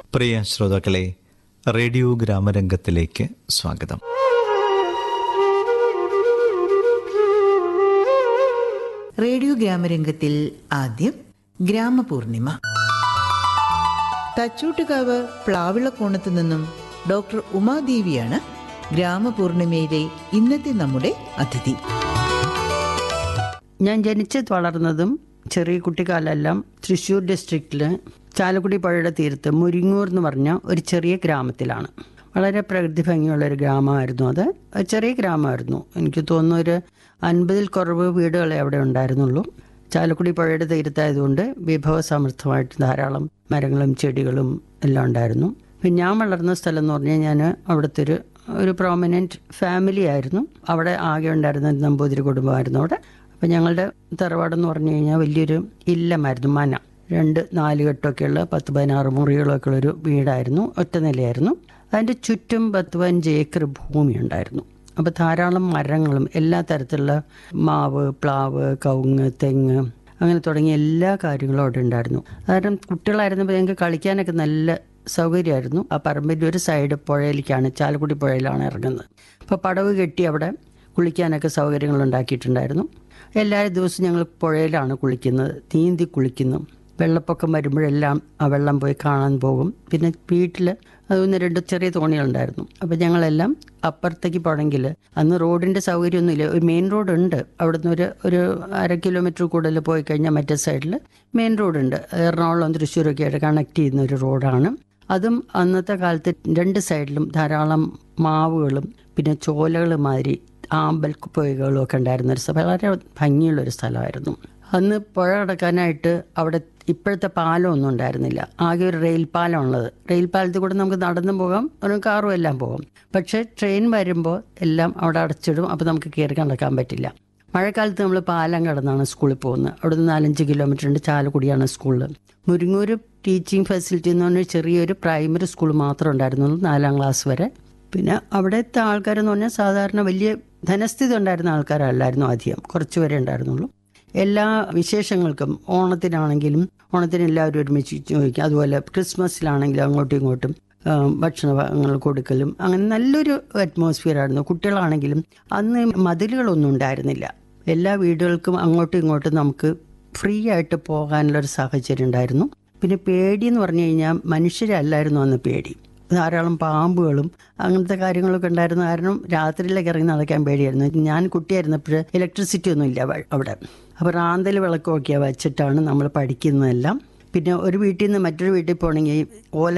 പ്രിയ ശ്രോതാക്കളെ റേഡിയോ ഗ്രാമരംഗത്തിലേക്ക് സ്വാഗതം റേഡിയോ ഗ്രാമരംഗത്തിൽ ആദ്യം ഗ്രാമപൂർണിമ തച്ചൂട്ടുകാവ് പ്ലാവിളക്കോണത്തു നിന്നും ഡോക്ടർ ഉമാദേവിയാണ് ഗ്രാമപൂർണിമയിലെ ഇന്നത്തെ നമ്മുടെ അതിഥി ഞാൻ ജനിച്ച് വളർന്നതും ചെറിയ കുട്ടിക്കാലെല്ലാം തൃശ്ശൂർ ഡിസ്ട്രിക്റ്റിൽ ചാലക്കുടി പുഴയുടെ തീരത്ത് മുരിങ്ങൂർ എന്ന് പറഞ്ഞ ഒരു ചെറിയ ഗ്രാമത്തിലാണ് വളരെ പ്രകൃതി ഭംഗിയുള്ള ഒരു ഗ്രാമമായിരുന്നു അത് ഒരു ചെറിയ ഗ്രാമമായിരുന്നു എനിക്ക് തോന്നുന്നു ഒരു അൻപതിൽ കുറവ് വീടുകളെ അവിടെ ഉണ്ടായിരുന്നുള്ളൂ ചാലക്കുടി പുഴയുടെ തീരത്തായതുകൊണ്ട് വിഭവസമൃദ്ധമായിട്ട് ധാരാളം മരങ്ങളും ചെടികളും എല്ലാം ഉണ്ടായിരുന്നു പിന്നെ ഞാൻ വളർന്ന സ്ഥലം എന്ന് പറഞ്ഞാൽ ഞാൻ അവിടുത്തെ ഒരു ഒരു പ്രോമിനൻറ്റ് ഫാമിലി ആയിരുന്നു അവിടെ ആകെ ഉണ്ടായിരുന്ന ഒരു നമ്പൂതിരി കുടുംബമായിരുന്നു അവിടെ അപ്പം ഞങ്ങളുടെ തറവാടെന്ന് പറഞ്ഞു കഴിഞ്ഞാൽ വലിയൊരു ഇല്ലമായിരുന്നു മന രണ്ട് നാല് കെട്ടൊക്കെയുള്ള പത്ത് പതിനാറ് മുറികളൊക്കെ ഉള്ളൊരു വീടായിരുന്നു ഒറ്റ നിലയായിരുന്നു അതിൻ്റെ ചുറ്റും പത്ത് പതിനഞ്ച് ഏക്കർ ഭൂമി ഉണ്ടായിരുന്നു അപ്പോൾ ധാരാളം മരങ്ങളും എല്ലാ തരത്തിലുള്ള മാവ് പ്ലാവ് കവുങ്ങ് തെങ്ങ് അങ്ങനെ തുടങ്ങിയ എല്ലാ കാര്യങ്ങളും അവിടെ ഉണ്ടായിരുന്നു കാരണം കുട്ടികളായിരുന്നപ്പോൾ ഞങ്ങൾക്ക് കളിക്കാനൊക്കെ നല്ല സൗകര്യമായിരുന്നു ആ പറമ്പിൻ്റെ ഒരു സൈഡ് പുഴയിലേക്കാണ് ചാലക്കുടി പുഴയിലാണ് ഇറങ്ങുന്നത് അപ്പോൾ പടവ് കെട്ടി അവിടെ കുളിക്കാനൊക്കെ സൗകര്യങ്ങൾ ഉണ്ടാക്കിയിട്ടുണ്ടായിരുന്നു എല്ലാ ദിവസവും ഞങ്ങൾ പുഴയിലാണ് കുളിക്കുന്നത് നീന്തി കുളിക്കുന്നു വെള്ളപ്പൊക്കം വരുമ്പോഴെല്ലാം ആ വെള്ളം പോയി കാണാൻ പോകും പിന്നെ വീട്ടിൽ അതൊന്ന് രണ്ട് ചെറിയ തോണികളുണ്ടായിരുന്നു അപ്പോൾ ഞങ്ങളെല്ലാം അപ്പുറത്തേക്ക് പോകണമെങ്കിൽ അന്ന് റോഡിൻ്റെ സൗകര്യമൊന്നുമില്ല ഒരു മെയിൻ റോഡ് ഉണ്ട് അവിടുന്ന് ഒരു ഒരു അര കിലോമീറ്റർ കൂടുതൽ പോയി കഴിഞ്ഞാൽ മറ്റേ സൈഡിൽ മെയിൻ റോഡുണ്ട് എറണാകുളം തൃശ്ശൂരൊക്കെ ആയിട്ട് കണക്ട് ചെയ്യുന്ന ഒരു റോഡാണ് അതും അന്നത്തെ കാലത്ത് രണ്ട് സൈഡിലും ധാരാളം മാവുകളും പിന്നെ ചോലകൾ മാതിരി ആമ്പൽ പുഴകളും ഒക്കെ ഉണ്ടായിരുന്ന ഒരു സ്ഥലം വളരെ ഭംഗിയുള്ള ഒരു സ്ഥലമായിരുന്നു അന്ന് പുഴ കടക്കാനായിട്ട് അവിടെ ഇപ്പോഴത്തെ പാലമൊന്നും ഉണ്ടായിരുന്നില്ല ആകെ ഒരു റെയിൽ പാലം ഉള്ളത് റെയിൽ പാലത്തിൽ കൂടെ നമുക്ക് നടന്നു പോകാം ഒരു കാറും എല്ലാം പോകാം പക്ഷേ ട്രെയിൻ വരുമ്പോൾ എല്ലാം അവിടെ അടച്ചിടും അപ്പോൾ നമുക്ക് കയറി കടക്കാൻ പറ്റില്ല മഴക്കാലത്ത് നമ്മൾ പാലം കടന്നാണ് സ്കൂളിൽ പോകുന്നത് അവിടുന്ന് നാലഞ്ച് കിലോമീറ്റർ ഉണ്ട് ചാലക്കുടിയാണ് സ്കൂളിൽ മുരിങ്ങൂർ ടീച്ചിങ് ഫെസിലിറ്റി എന്ന് പറഞ്ഞാൽ ചെറിയൊരു പ്രൈമറി സ്കൂൾ മാത്രമേ ഉണ്ടായിരുന്നുള്ളൂ നാലാം ക്ലാസ് വരെ പിന്നെ അവിടുത്തെ ആൾക്കാരെന്ന് പറഞ്ഞാൽ സാധാരണ വലിയ ധനസ്ഥിതി ഉണ്ടായിരുന്ന ആൾക്കാരല്ലായിരുന്നു അധികം കുറച്ച് പേരെ ഉണ്ടായിരുന്നുള്ളൂ എല്ലാ വിശേഷങ്ങൾക്കും ഓണത്തിനാണെങ്കിലും ഓണത്തിന് എല്ലാവരും ഒരുമിച്ച് ചോദിക്കും അതുപോലെ ക്രിസ്മസിലാണെങ്കിലും അങ്ങോട്ടും ഇങ്ങോട്ടും ആ, ഭക്ഷണങ്ങൾ കൊടുക്കലും അങ്ങനെ നല്ലൊരു അറ്റ്മോസ്ഫിയർ ആയിരുന്നു കുട്ടികളാണെങ്കിലും അന്ന് മതിലുകളൊന്നും ഉണ്ടായിരുന്നില്ല എല്ലാ വീടുകൾക്കും അങ്ങോട്ടും ഇങ്ങോട്ടും നമുക്ക് ഫ്രീ ആയിട്ട് പോകാനുള്ള ഒരു സാഹചര്യം ഉണ്ടായിരുന്നു പിന്നെ പേടി എന്ന് പറഞ്ഞു കഴിഞ്ഞാൽ മനുഷ്യരല്ലായിരുന്നു അന്ന് പേടി ധാരാളം പാമ്പുകളും അങ്ങനത്തെ കാര്യങ്ങളൊക്കെ ഉണ്ടായിരുന്ന കാരണം രാത്രിയിലൊക്കെ ഇറങ്ങി നടക്കാൻ പേടിയായിരുന്നു ഞാൻ കുട്ടിയായിരുന്നപ്പോൾ ഇലക്ട്രിസിറ്റി ഒന്നും ഇല്ല വ- അവിടെ അപ്പോൾ റാന്തൽ വിളക്കൊക്കെയാണ് വെച്ചിട്ടാണ് നമ്മൾ പഠിക്കുന്നതെല്ലാം പിന്നെ ഒരു വീട്ടിൽ നിന്ന് മറ്റൊരു വീട്ടിൽ പോകണമെങ്കിൽ ഓല